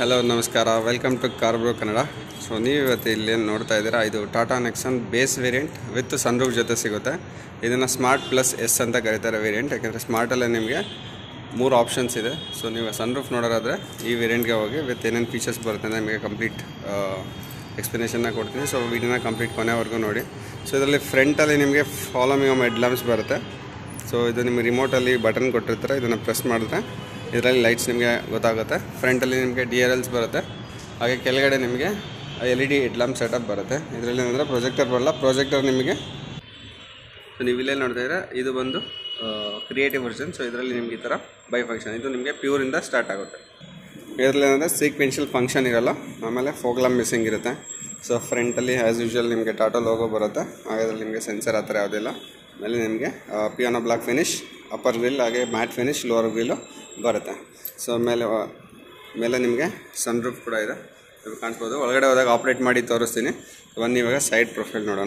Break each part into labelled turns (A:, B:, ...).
A: hello ನಮಸ್ಕಾರ welcome to Carbro Kannada so ನೀವು ಇವತ್ತು ಇಲ್ಲಿ ಏನು ನೋಡ್ತಾ ಇದ್ದೀರಾ ಇದು Tata Nexon base variant with sunroof ಜೊತೆ ಸಿಗುತ್ತೆ ಇದನ್ನು ಸ್ಮಾರ್ಟ್ ಪ್ಲಸ್ ಎಸ್ ಅಂತ ಕರೀತಾರೆ ವೇರಿಯಂಟ್ ಯಾಕೆಂದರೆ ಸ್ಮಾರ್ಟಲ್ಲೇ ನಿಮಗೆ ಮೂರು ಆಪ್ಷನ್ಸ್ ಇದೆ ಸೊ ನೀವು ಸನ್ರೂಫ್ ನೋಡೋರಾದರೆ ಈ ವೇರಿಯಂಟ್ಗೆ ಹೋಗಿ ವಿತ್ ಏನೇನು ಫೀಚರ್ಸ್ ಬರುತ್ತೆ ಅಂತ ನಿಮಗೆ ಕಂಪ್ಲೀಟ್ ಎಕ್ಸ್ಪ್ಲನೇಷನ್ನ ಕೊಡ್ತೀನಿ ಸೊ ವೀಡಿಯೋನ ಕಂಪ್ಲೀಟ್ ಕೊನೆವರೆಗೂ ನೋಡಿ ಸೊ ಇದರಲ್ಲಿ ಫ್ರಂಟಲ್ಲಿ ನಿಮಗೆ ಫಾಲೋ ಮಿ ಹೆಡ್ ಲ್ಯಾಂಪ್ಸ್ ಬರುತ್ತೆ ಸೊ ಇದು ನಿಮಗೆ ರಿಮೋಟಲ್ಲಿ ಬಟನ್ ಕೊಟ್ಟಿರ್ತಾರೆ ಇದನ್ನು ಪ್ರೆಸ್ ಮಾಡಿದ್ರೆ ಇದರಲ್ಲಿ ಲೈಟ್ಸ್ ನಿಮಗೆ ಗೊತ್ತಾಗುತ್ತೆ ಫ್ರಂಟಲ್ಲಿ ನಿಮಗೆ ಡಿ ಆರ್ ಎಲ್ಸ್ ಬರುತ್ತೆ ಹಾಗೆ ಕೆಳಗಡೆ ನಿಮಗೆ L E D head lamp setup ಬರುತ್ತೆ ಇದರಲ್ಲಿ ಏನಂದರೆ ಪ್ರೊಜೆಕ್ಟರ್ ಬರಲ್ಲ ಪ್ರೊಜೆಕ್ಟರ್ ನಿಮಗೆ ಸೊ ನೀವು ಇಲ್ಲೇ ನೋಡ್ತಾ ಇದ್ರೆ ಇದು ಬಂದು ಕ್ರಿಯೇಟಿವ್ ವರ್ಷನ್ ಸೊ ಇದರಲ್ಲಿ ನಿಮ್ಗೆ ಈ ಥರ ಬೈ ಫಂಕ್ಷನ್ ಇದು ನಿಮಗೆ ಪ್ಯೂರಿಂದ ಸ್ಟಾರ್ಟ್ ಆಗುತ್ತೆ ಇದರಲ್ಲಿ ಏನಂದರೆ ಸೀಕ್ವೆನ್ಷಿಯಲ್ ಫಂಕ್ಷನ್ ಇರಲ್ಲ ಆಮೇಲೆ ಫೋಗ್ಲಾಮ್ ಮಿಸ್ಸಿಂಗ್ ಇರುತ್ತೆ ಸೊ ಫ್ರಂಟಲ್ಲಿ ಆ್ಯಸ್ ಯೂಶ್ವಲ್ ನಿಮಗೆ ಟಾಟಾ ಲೋಗೋ ಬರುತ್ತೆ ಹಾಗೆ ಅದರಲ್ಲಿ ನಿಮಗೆ ಸೆನ್ಸರ್ ಆ ಥರ ಯಾವುದಿಲ್ಲ ಆಮೇಲೆ ನಿಮಗೆ piano black finish upper grill ಹಾಗೆ ಮ್ಯಾಟ್ ಫಿನಿಶ್ ಲೋವರ್ ಗ್ರಿಲ್ಲು ಬರುತ್ತೆ ಸೊ ಮೇಲೆ ಮೇಲೆ ನಿಮಗೆ ಸನ್ ರೂಫ್ ಕೂಡ ಇದೆ ನೀವು ಕಾಣಿಸ್ಬೋದು ಒಳಗಡೆ ಹೋದಾಗ ಆಪ್ರೇಟ್ ಮಾಡಿ ತೋರಿಸ್ತೀನಿ ಬನ್ನಿ ಇವಾಗ ಸೈಡ್ ಪ್ರೊಫೈಲ್ ನೋಡೋಣ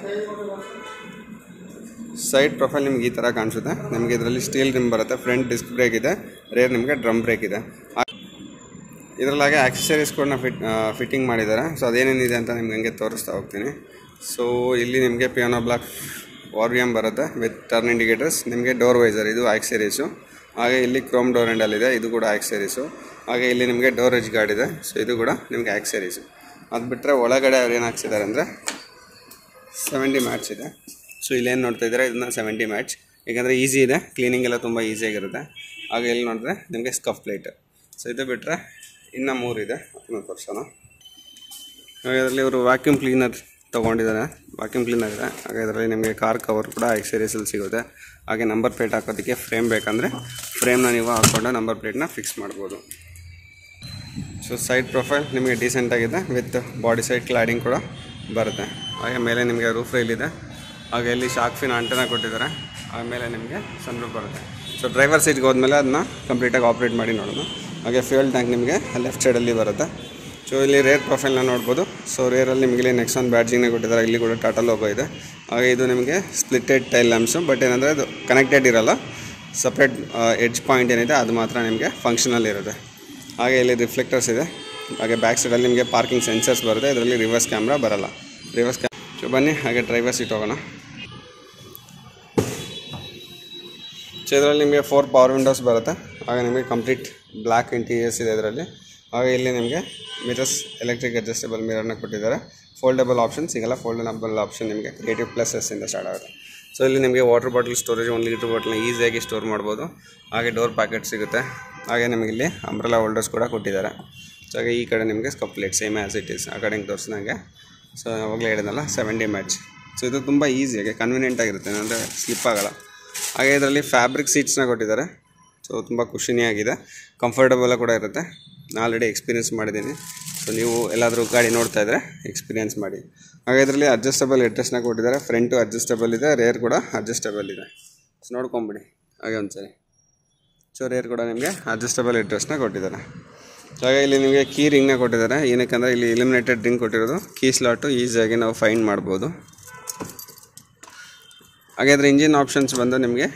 A: ಸೈಡ್ ಪ್ರೊಫೈಲ್ ನಿಮ್ಗೆ ಈ ಥರ ಕಾಣಿಸುತ್ತೆ ನಿಮಗೆ ಇದರಲ್ಲಿ ಸ್ಟೀಲ್ ರಿಮ್ ಬರುತ್ತೆ ಫ್ರಂಟ್ ಡಿಸ್ಕ್ ಬ್ರೇಕ್ ಇದೆ ರೇರ್ ನಿಮಗೆ ಡ್ರಮ್ ಬ್ರೇಕ್ ಇದೆ ಇದರಲ್ಲಾಗೆ ಆಕ್ಸೆಸರೀಸ್ ಕೂಡ ಫಿಟ್ ಫಿಟ್ಟಿಂಗ್ ಮಾಡಿದ್ದಾರೆ ಸೊ ಅದೇನೇನಿದೆ ಅಂತ ನಿಮ್ಗೆ ಹಂಗೆ ತೋರಿಸ್ತಾ ಹೋಗ್ತೀನಿ ಸೊ ಇಲ್ಲಿ ನಿಮಗೆ piano black ORVM ಬರುತ್ತೆ ವಿತ್ ಟರ್ನ್ ಇಂಡಿಕೇಟರ್ಸ್ ನಿಮಗೆ ಡೋರ್ ವೈಸರ್ ಇದು ಆಕ್ಸೆರೀಸು ಹಾಗೆ ಇಲ್ಲಿ ಕ್ರೋಮ್ ಡೋರ್ ಹ್ಯಾಂಡಲ್ ಇದೆ ಇದು ಕೂಡ ಆಕ್ಸೆರೀಸು ಹಾಗೆ ಇಲ್ಲಿ ನಿಮಗೆ ಡೋರ್ ಎಜ್ ಗಾರ್ಡ್ ಇದೆ ಸೊ ಇದು ಕೂಡ ನಿಮಗೆ ಆಕ್ಸೆರೀಸು ಅದು ಬಿಟ್ಟರೆ ಒಳಗಡೆ ಅವ್ರು ಏನು ಹಾಕ್ಸಿದ್ದಾರೆ ಅಂದರೆ ಸೆವೆಂಟಿ ಮ್ಯಾಟ್ಸ್ ಇದೆ ಸೊ ಇಲ್ಲೇನು ನೋಡ್ತಾ ಇದ್ದಾರೆ ಇದನ್ನ ಸೆವೆಂಟಿ ಮ್ಯಾಚ್ ಯಾಕಂದರೆ ಈಸಿ ಇದೆ ಕ್ಲೀನಿಂಗ್ ಎಲ್ಲ ತುಂಬ ಈಸಿಯಾಗಿರುತ್ತೆ ಹಾಗೆ ಇಲ್ಲಿ ನೋಡಿದ್ರೆ ನಿಮಗೆ ಸ್ಕಫ್ ಪ್ಲೇಟ್ ಸೊ ಇದು ಬಿಟ್ಟರೆ ಇನ್ನೂ ಮೂರು ಇದೆ ಅದನ್ನ ತೋರಿಸೋಣ ಹಾಗೆ ಇದರಲ್ಲಿ ಇವರು ವ್ಯಾಕ್ಯೂಮ್ ಕ್ಲೀನರ್ ತೊಗೊಂಡಿದ್ದಾರೆ ವ್ಯಾಕ್ಯೂಮ್ ಕ್ಲೀನರ್ ಇದೆ ಹಾಗೆ ಇದರಲ್ಲಿ ನಿಮಗೆ ಕಾರ್ ಕವರ್ ಕೂಡ ಎಕ್ಸರೀಸಲ್ಲಿ ಸಿಗುತ್ತೆ ಹಾಗೆ ನಂಬರ್ ಪ್ಲೇಟ್ ಹಾಕೋದಕ್ಕೆ ಫ್ರೇಮ್ ಬೇಕಂದರೆ ಫ್ರೇಮ್ನ ನೀವು ಹಾಕ್ಕೊಂಡು ನಂಬರ್ ಪ್ಲೇಟ್ನ ಫಿಕ್ಸ್ ಮಾಡ್ಬೋದು ಸೊ ಸೈಡ್ ಪ್ರೊಫೈಲ್ ನಿಮಗೆ ಡೀಸೆಂಟ್ ಆಗಿದೆ ವಿತ್ ಬಾಡಿ ಸೈಡ್ ಕ್ಲಾಡಿಂಗ್ ಕೂಡ ಬರುತ್ತೆ ಹಾಗೆ ಮೇಲೆ ನಿಮಗೆ ರೂಫ್ ರೈಲ್ ಇದೆ ಹಾಗೆ ಇಲ್ಲಿ ಶಾಕ್ ಫಿನ್ ಆಂಟೆನ ಕೊಟ್ಟಿದ್ದಾರೆ ಆಮೇಲೆ ನಿಮಗೆ ಸನ್ ರೂಫ್ ಬರುತ್ತೆ ಸೊ ಡ್ರೈವರ್ ಸೀಟ್ಗೆ ಹೋದ್ಮೇಲೆ ಅದನ್ನ ಕಂಪ್ಲೀಟಾಗಿ ಆಪ್ರೇಟ್ ಮಾಡಿ ನೋಡೋಣ ಹಾಗೆ ಫ್ಯೂಯಲ್ ಟ್ಯಾಂಕ್ ನಿಮಗೆ ಲೆಫ್ಟ್ ಸೈಡಲ್ಲಿ ಬರುತ್ತೆ ಸೊ ಇಲ್ಲಿ ರೇರ್ ಪ್ರೊಫೈಲ್ನ ನೋಡ್ಬೋದು ಸೊ ರೇರಲ್ಲಿ ನಿಮಗೆ ಇಲ್ಲಿ ನೆಕ್ಸಾನ್ ಬ್ಯಾಡ್ಜಿಂಗ್ನ ಕೊಟ್ಟಿದ್ದಾರೆ ಇಲ್ಲಿ ಕೂಡ ಟಾಟಾ ಲೋಗೋ ಇದೆ ಹಾಗೆ ಇದು ನಿಮಗೆ ಸ್ಪ್ಲಿಟೆಡ್ ಟೈಲ್ ಲ್ಯಾಂಪ್ಸು ಬಟ್ ಏನಂದರೆ ಇದು ಕನೆಕ್ಟೆಡ್ ಇರಲ್ಲ ಸಪ್ರೇಟ್ ಎಡ್ಜ್ ಪಾಯಿಂಟ್ ಏನಿದೆ ಅದು ಮಾತ್ರ ನಿಮಗೆ ಫಂಕ್ಷನಲ್ಲಿ ಇರುತ್ತೆ ಹಾಗೆ ಇಲ್ಲಿ ರಿಫ್ಲೆಕ್ಟರ್ಸ್ ಇದೆ ಹಾಗೆ ಬ್ಯಾಕ್ ಸೈಡಲ್ಲಿ ನಿಮಗೆ ಪಾರ್ಕಿಂಗ್ ಸೆನ್ಸರ್ಸ್ ಬರುತ್ತೆ ಇದರಲ್ಲಿ ರಿವರ್ಸ್ ಕ್ಯಾಮ್ರಾ ಬರಲ್ಲ ರಿವರ್ಸ್ ಕ್ಯಾಮ್ ಸೊ ಬನ್ನಿ ಹಾಗೆ ಡ್ರೈವರ್ ಸೀಟ್ ಹೋಗೋಣ ಸೊ ಇದರಲ್ಲಿ ನಿಮಗೆ ಫೋರ್ ಪವರ್ ವಿಂಡೋಸ್ ಬರುತ್ತೆ ಹಾಗೆ ನಿಮಗೆ ಕಂಪ್ಲೀಟ್ ಬ್ಲ್ಯಾಕ್ ಇಂಟೀರಿಯರ್ಸ್ ಇದೆ ಇದರಲ್ಲಿ ಹಾಗೆ ಇಲ್ಲಿ ನಿಮಗೆ ಮಿರರ್ಸ್ ಎಲೆಕ್ಟ್ರಿಕ್ ಅಡ್ಜಸ್ಟಬಲ್ ಮಿರರ್ನ ಕೊಟ್ಟಿದ್ದಾರೆ ಫೋಲ್ಡಬಲ್ ಆಪ್ಷನ್ ಸಿಗಲ್ಲ ಫೋಲ್ಡಬಲ್ ಆಪ್ಷನ್ ನಿಮಗೆ ಕ್ರಿಯೇಟಿವ್ ಪ್ಲಸ್ ಎಸ್ ಇಂದ ಸ್ಟಾರ್ಟ್ ಆಗುತ್ತೆ ಸೊ ಇಲ್ಲಿ ನಿಮಗೆ ವಾಟರ್ ಬಾಟಲ್ ಸ್ಟೋರೇಜ್ ಒಂದು ಲೀಟರ್ ಬಾಟಲ್ನ ಈಸಿಯಾಗಿ ಸ್ಟೋರ್ ಮಾಡ್ಬೋದು ಹಾಗೆ ಡೋರ್ ಪ್ಯಾಕೆಟ್ ಸಿಗುತ್ತೆ ಹಾಗೆ ನಿಮಗೆ ಇಲ್ಲಿ ಅಂಬ್ರೆಲಾ ಹೋಲ್ಡರ್ಸ್ ಕೂಡ ಕೊಟ್ಟಿದ್ದಾರೆ ಸೊ ಹಾಗೆ ಈ ಕಡೆ ನಿಮಗೆ scuff plate same as it is ಆ ಕಡೆ ಹಿಂಗೆ ತೋರಿಸಿದಂಗೆ ಸೊ ಅವಾಗಲೇ ಹೇಳಿದ್ನಲ್ಲ ಸೆವೆಂಟಿ ಮ್ಯಾಚ್ ಸೊ ಇದು ತುಂಬ ಈಸಿಯಾಗಿ ಕನ್ವೀನಿಯೆಂಟ್ ಆಗಿರುತ್ತೆ ಅಂದರೆ ಸ್ಲಿಪ್ ಆಗಲ್ಲ ಹಾಗೆ ಇದರಲ್ಲಿ ಫ್ಯಾಬ್ರಿಕ್ ಸೀಟ್ಸ್ನ ಕೊಟ್ಟಿದ್ದಾರೆ ಸೊ ತುಂಬ ಖುಷಿನಿಯಾಗಿದೆ ಕಂಫರ್ಟಬಲ್ ಕೂಡ ಇರುತ್ತೆ ನಾನು ಆಲ್ರೆಡಿ ಎಕ್ಸ್ಪೀರಿಯೆನ್ಸ್ ಮಾಡಿದ್ದೀನಿ ಸೊ ನೀವು ಎಲ್ಲಾದರೂ ಗಾಡಿ ನೋಡ್ತಾ ಇದ್ದರೆ ಎಕ್ಸ್ಪೀರಿಯೆನ್ಸ್ ಮಾಡಿ ಹಾಗೆ ಇದರಲ್ಲಿ ಅಡ್ಜಸ್ಟಬಲ್ ಎಡ್ರೆಸ್ನ ಕೊಟ್ಟಿದ್ದಾರೆ ಫ್ರಂಟು ಅಡ್ಜಸ್ಟಬಲ್ ಇದೆ ರೇರ್ ಕೂಡ ಅಡ್ಜಸ್ಟಬಲ್ ಇದೆ ಸೊ ನೋಡ್ಕೊಂಬಿಡಿ ಹಾಗೆ ಒಂದ್ಸರಿ ಸೊ ರೇರ್ ಕೂಡ ನಿಮಗೆ ಅಡ್ಜಸ್ಟಬಲ್ ಎಡ್ರೆಸ್ನ ಕೊಟ್ಟಿದ್ದಾರೆ ಸೊ ಹಾಗೆ ಇಲ್ಲಿ ನಿಮಗೆ ಕೀ ರಿಂಗ್ನ ಕೊಟ್ಟಿದ್ದಾರೆ ಏನಕ್ಕಂದರೆ ಇಲ್ಲಿ ಇಲಿಮಿನೇಟೆಡ್ ರಿಂಗ್ ಕೊಟ್ಟಿರೋದು ಕೀ ಸ್ಲಾಟು ಈಸಿಯಾಗಿ ನಾವು ಫೈಂಡ್ ಮಾಡ್ಬೋದು ಹಾಗೆ ಅದ್ರ ಇಂಜಿನ್ ಆಪ್ಷನ್ಸ್ ಬಂದು ನಿಮಗೆ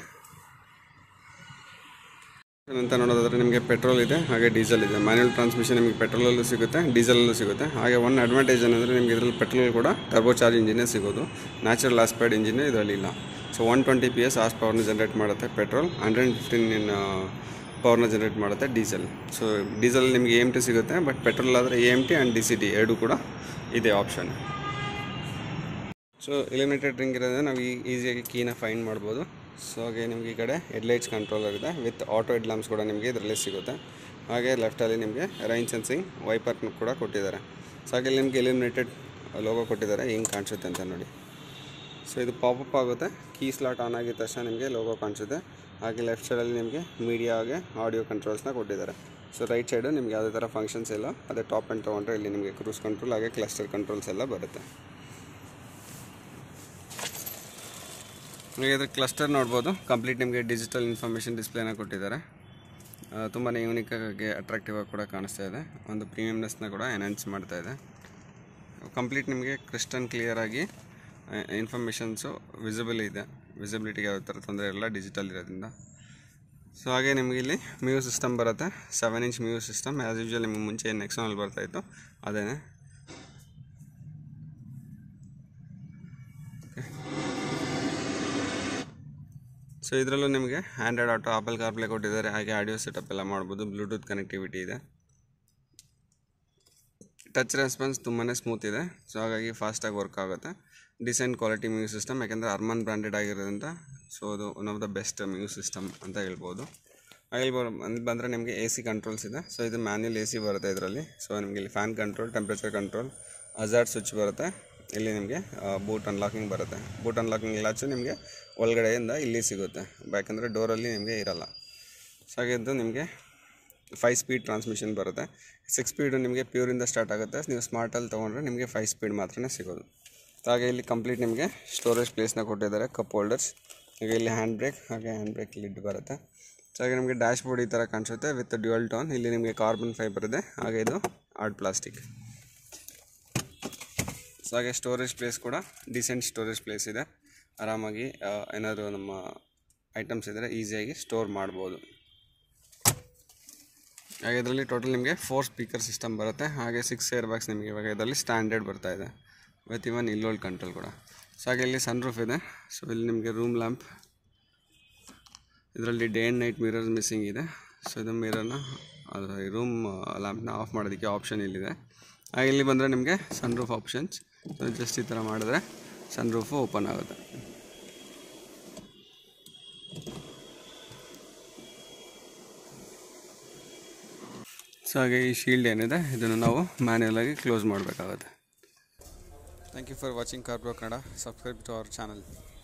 A: ಅಂತ ನೋಡೋದಾದ್ರೆ ನಿಮಗೆ ಪೆಟ್ರೋಲ್ ಇದೆ ಹಾಗೆ ಡೀಸೆಲ್ ಇದೆ ಮ್ಯಾನ್ಯಲ್ ಟ್ರಾನ್ಸ್ಮಿಷನ್ ನಿಮಗೆ ಪೆಟ್ರೋಲಲ್ಲೂ ಸಿಗುತ್ತೆ ಡೀಸೆಲಲ್ಲೂ ಸಿಗುತ್ತೆ ಹಾಗೆ ಒನ್ ಅಡ್ವಾಂಟೇಜ್ ಏನಂದರೆ ನಿಮಗೆ ಇದರಲ್ಲಿ ಪೆಟ್ರೋಲ್ ಕೂಡ ಟರ್ಬೋ ಚಾರ್ಜ್ ಇಂಜಿನೇ ಸಿಗೋದು ನ್ಯಾಚುರಲ್ ಆಸ್ಪೈಡ್ ಇಂಜಿನ್ ಇದರಲ್ಲಿ ಇಲ್ಲ so one twenty P S as ಪವರ್ನ ಜನ್ರೇಟ್ ಮಾಡುತ್ತೆ ಪೆಟ್ರೋಲ್ ಹಂಡ್ರೆಡ್ ಫಿಫ್ಟೀನ್ ಇನ್ ಪವರ್ನ ಜನ್ರೇಟ್ ಮಾಡುತ್ತೆ ಡೀಸೆಲ್ ಸೊ ಡೀಸೆಲ್ ನಿಮಗೆ ಎಮ್ ಟಿ ಸಿಗುತ್ತೆ ಬಟ್ ಪೆಟ್ರೋಲ್ ಆದರೆ A M T and D C T ಎರಡು ಕೂಡ ಇದೆ ಆಪ್ಷನ್ ಸೊ ಎಲಿಮಿನೇಟೆಡ್ ರಿಂಗ್ ಇರೋದ್ರೆ ನಾವು ಈ ಈಸಿಯಾಗಿ ಕೀನ ಫೈಂಡ್ ಮಾಡ್ಬೋದು ಸೊ ಹಾಗೆ ನಿಮಗೆ ಈ ಕಡೆ ಹೆಡ್ಲೈಟ್ಸ್ ಕಂಟ್ರೋಲರ್ ಇದೆ ವಿತ್ ಆಟೋ ಹೆಡ್ ಲ್ಯಾಂಪ್ಸ್ ಕೂಡ ನಿಮಗೆ ಇದರಲ್ಲಿ ಸಿಗುತ್ತೆ ಹಾಗೆ ಲೆಫ್ಟಲ್ಲಿ ನಿಮಗೆ ರೈನ್ ಸೆನ್ಸಿಂಗ್ ವೈಪರ್ ಕೂಡ ಕೊಟ್ಟಿದ್ದಾರೆ ಸೊ ಹಾಗೆ ನಿಮಗೆ ಎಲಿಮಿನೇಟೆಡ್ ಲೋಗೋ ಕೊಟ್ಟಿದ್ದಾರೆ ಹಿಂಗೆ ಕಾಣಿಸುತ್ತೆ ಅಂತ ನೋಡಿ ಸೊ ಇದು ಪಾಪಪ್ ಆಗುತ್ತೆ ಕೀ ಸ್ಲಾಟ್ ಆನ್ ಆಗಿದ ತಕ್ಷಣ ನಿಮಗೆ ಲೋಗೋ ಕಾಣಿಸುತ್ತೆ ಹಾಗೆ ಲೆಫ್ಟ್ ಸೈಡಲ್ಲಿ ನಿಮಗೆ ಮೀಡಿಯಾ ಹಾಗೆ ಆಡಿಯೋ ಕಂಟ್ರೋಲ್ಸ್ನ ಕೊಟ್ಟಿದ್ದಾರೆ ಸೊ ರೈಟ್ ಸೈಡು ನಿಮಗೆ ಯಾವುದೇ ಥರ ಫಂಕ್ಷನ್ಸ್ ಇಲ್ಲ ಅದೇ ಟಾಪ್ ಆ್ಯಂಡ್ ತೊಗೊಂಡ್ರೆ ಇಲ್ಲಿ ನಿಮಗೆ ಕ್ರೂಸ್ ಕಂಟ್ರೋಲ್ ಹಾಗೆ ಕ್ಲಸ್ಟರ್ ಕಂಟ್ರೋಲ್ಸ್ ಎಲ್ಲ ಬರುತ್ತೆ ಹಾಗೆ ಇದ್ರ ಕ್ಲಸ್ಟರ್ ನೋಡ್ಬೋದು ಕಂಪ್ಲೀಟ್ ನಿಮಗೆ ಡಿಜಿಟಲ್ ಇನ್ಫಾರ್ಮೇಷನ್ ಡಿಸ್ಪ್ಲೇನ ಕೊಟ್ಟಿದ್ದಾರೆ ತುಂಬಾ ಯೂನಿಕ್ ಆಗಿ ಅಟ್ರಾಕ್ಟಿವ್ ಆಗಿ ಕೂಡ ಕಾಣಿಸ್ತಾ ಇದೆ ಒಂದು ಪ್ರೀಮಿಯಮ್ನೆಸ್ನ ಕೂಡ ಎನ್ಹಾನ್ಸ್ ಮಾಡ್ತಾ ಇದೆ ಕಂಪ್ಲೀಟ್ ನಿಮಗೆ ಕ್ರಿಸ್ಟನ್ ಕ್ಲಿಯರ್ ಆಗಿ ಇನ್ಫಾರ್ಮೇಷನ್ಸು ವಿಸಿಬಲ್ ಇದೆ ವಿಸಿಬಿಲಿಟಿಗೆ ಯಾವ ಥರ ತೊಂದರೆ ಇರಲ್ಲ ಡಿಜಿಟಲ್ ಇರೋದ್ರಿಂದ ಸೊ ಹಾಗೆ ನಿಮಗೆ ಇಲ್ಲಿ ಮ್ಯೂ ಸಿಸ್ಟಮ್ ಬರುತ್ತೆ ಸೆವೆನ್ ಇಂಚ್ ಮ್ಯೂ ಸಿಸ್ಟಮ್ ಆ್ಯಸ್ ಯೂಶ್ವಲ್ ನಿಮಗೆ ಮುಂಚೆ ಏನು ನೆಕ್ಸಾನಲ್ಲಿ ಬರ್ತಾಯಿತ್ತು ಅದೇನೆ ಸೊ ಇದರಲ್ಲೂ ನಿಮಗೆ ಆ್ಯಂಡ್ರಾಯ್ಡ್ ಆಟೋ ಆಪಲ್ ಕಾರ್ಪ್ಲೇ ಕೊಟ್ಟಿದ್ದಾರೆ ಹಾಗೆ ಆಡಿಯೋ ಸೆಟಪ್ ಎಲ್ಲ ಮಾಡ್ಬೋದು ಬ್ಲೂಟೂತ್ ಕನೆಕ್ಟಿವಿಟಿ ಇದೆ ಟಚ್ ರೆಸ್ಪಾನ್ಸ್ ತುಂಬಾ ಸ್ಮೂತ್ ಇದೆ ಸೊ ಹಾಗಾಗಿ ಫಾಸ್ಟಾಗಿ ವರ್ಕ್ ಆಗುತ್ತೆ ಡಿಸೆಂಟ್ ಕ್ವಾಲಿಟಿ ಮ್ಯೂಸಿಕ್ ಸಿಸ್ಟಮ್ ಯಾಕೆಂದರೆ ಅರ್ಮನ್ ಬ್ರ್ಯಾಂಡೆಡ್ ಆಗಿರೋದ್ರಿಂದ ಸೊ ಅದು one of the best music system ಅಂತ ಹೇಳ್ಬೋದು ಹಾಗೆ ಅಲ್ಲಿ ಬಂದರೆ ನಿಮಗೆ ಎ ಸಿ ಕಂಟ್ರೋಲ್ಸ್ ಇದೆ ಸೊ ಇದು ಮ್ಯಾನ್ಯಲ್ ಎ ಸಿ ಬರುತ್ತೆ ಇದರಲ್ಲಿ ಸೊ ನಿಮಗೆ ಇಲ್ಲಿ fan control temperature control hazard switch ಬರುತ್ತೆ ಇಲ್ಲಿ ನಿಮಗೆ ಬೂಟ್ ಅನ್ಲಾಕಿಂಗ್ ಬರುತ್ತೆ ಬೂಟ್ ಅನ್ಲಾಕಿಂಗ್ ಲಾಚು ನಿಮಗೆ ಒಳಗಡೆಯಿಂದ ಇಲ್ಲಿ ಸಿಗುತ್ತೆ ಯಾಕಂದರೆ ಡೋರಲ್ಲಿ ನಿಮಗೆ ಇರಲ್ಲ ಸೊ ಹಾಗೆ ಇದು ನಿಮಗೆ ಫೈವ್ ಸ್ಪೀಡ್ ಟ್ರಾನ್ಸ್ಮಿಷನ್ ಬರುತ್ತೆ ಸಿಕ್ಸ್ ಸ್ಪೀಡು ನಿಮಗೆ ಪ್ಯೂರಿಂದ ಸ್ಟಾರ್ಟ್ ಆಗುತ್ತೆ ನೀವು ಸ್ಮಾರ್ಟಲ್ಲಿ ತೊಗೊಂಡ್ರೆ ನಿಮಗೆ ಫೈವ್ ಸ್ಪೀಡ್ ಮಾತ್ರನೇ ಸಿಗೋದು ಹಾಗೆ ಇಲ್ಲಿ ಕಂಪ್ಲೀಟ್ ನಿಮಗೆ ಸ್ಟೋರೇಜ್ ಪ್ಲೇಸ್ನ ಕೊಟ್ಟಿದ್ದಾರೆ ಕಪ್ ಹೋಲ್ಡರ್ಸ್ ಹಾಗೆ ಇಲ್ಲಿ ಹ್ಯಾಂಡ್ ಬ್ರೇಕ್ ಹಾಗೆ ಹ್ಯಾಂಡ್ ಬ್ರೇಕ್ ಲಿಡ್ ಬರುತ್ತೆ ಸೊ ಹಾಗೆ ನಿಮಗೆ ಡ್ಯಾಶ್ ಬೋರ್ಡ್ ಈ ಥರ ಕಾಣಿಸುತ್ತೆ ವಿತ್ ಡ್ಯುಯಲ್ ಟೋನ್ ಇಲ್ಲಿ ನಿಮಗೆ ಕಾರ್ಬನ್ ಫೈಬರ್ ಇದೆ ಹಾಗೆ ಇದು ಆರ್ಟ್ ಪ್ಲಾಸ್ಟಿಕ್ ಸೊ ಹಾಗೆ ಸ್ಟೋರೇಜ್ ಪ್ಲೇಸ್ ಕೂಡ ಡಿಸೆಂಟ್ ಸ್ಟೋರೇಜ್ ಪ್ಲೇಸ್ ಇದೆ ಆರಾಮಾಗಿ ಆ, ಏನಾದರೂ ನಮ್ಮ ಐಟಮ್ಸ್ ಇದ್ದರೆ ಈಸಿಯಾಗಿ ಸ್ಟೋರ್ ಮಾಡ್ಬೋದು ಹಾಗೆ ಇದರಲ್ಲಿ ಟೋಟಲ್ ನಿಮಗೆ ಫೋರ್ ಸ್ಪೀಕರ್ ಸಿಸ್ಟಮ್ ಬರುತ್ತೆ ಹಾಗೆ ಸಿಕ್ಸ್ ಏರ್ ಬ್ಯಾಗ್ಸ್ ನಿಮಗೆ ಇವಾಗ ಇದರಲ್ಲಿ ಸ್ಟ್ಯಾಂಡರ್ಡ್ ಬರ್ತಾ ಇದೆ ವಿತ್ ಇವನ್ ಇಲ್ಲೋಲ್ ಕಂಟ್ರೋಲ್ ಕೂಡ ಸೊ ಹಾಗೆ ಇಲ್ಲಿ ಸನ್ ರೂಫ್ ಇದೆ ಸೊ ಇಲ್ಲಿ ನಿಮಗೆ ರೂಮ್ ಲ್ಯಾಂಪ್ ಇದರಲ್ಲಿ day and night mirrors missing ಇದೆ ಸೊ ಇದು ಮಿರರ್ನ ರೂಮ್ ಲ್ಯಾಂಪ್ನ ಆಫ್ ಮಾಡೋದಕ್ಕೆ ಆಪ್ಷನ್ ಇಲ್ಲಿದೆ ಹಾಗೆ ಇಲ್ಲಿ ಬಂದರೆ ನಿಮಗೆ sunroof options so just ಈ ಥರ ಮಾಡಿದ್ರೆ ಸನ್ ರೂಫು ಓಪನ್ ಆಗುತ್ತೆ ಸೊ ಹಾಗೆ ಈ ಶೀಲ್ಡ್ ಏನಿದೆ ಇದನ್ನು ನಾವು ಮ್ಯಾನ್ಯಲ್ ಆಗಿ ಕ್ಲೋಸ್ ಮಾಡಬೇಕಾಗುತ್ತೆ thank you for watching Carbro Kannada subscribe to our channel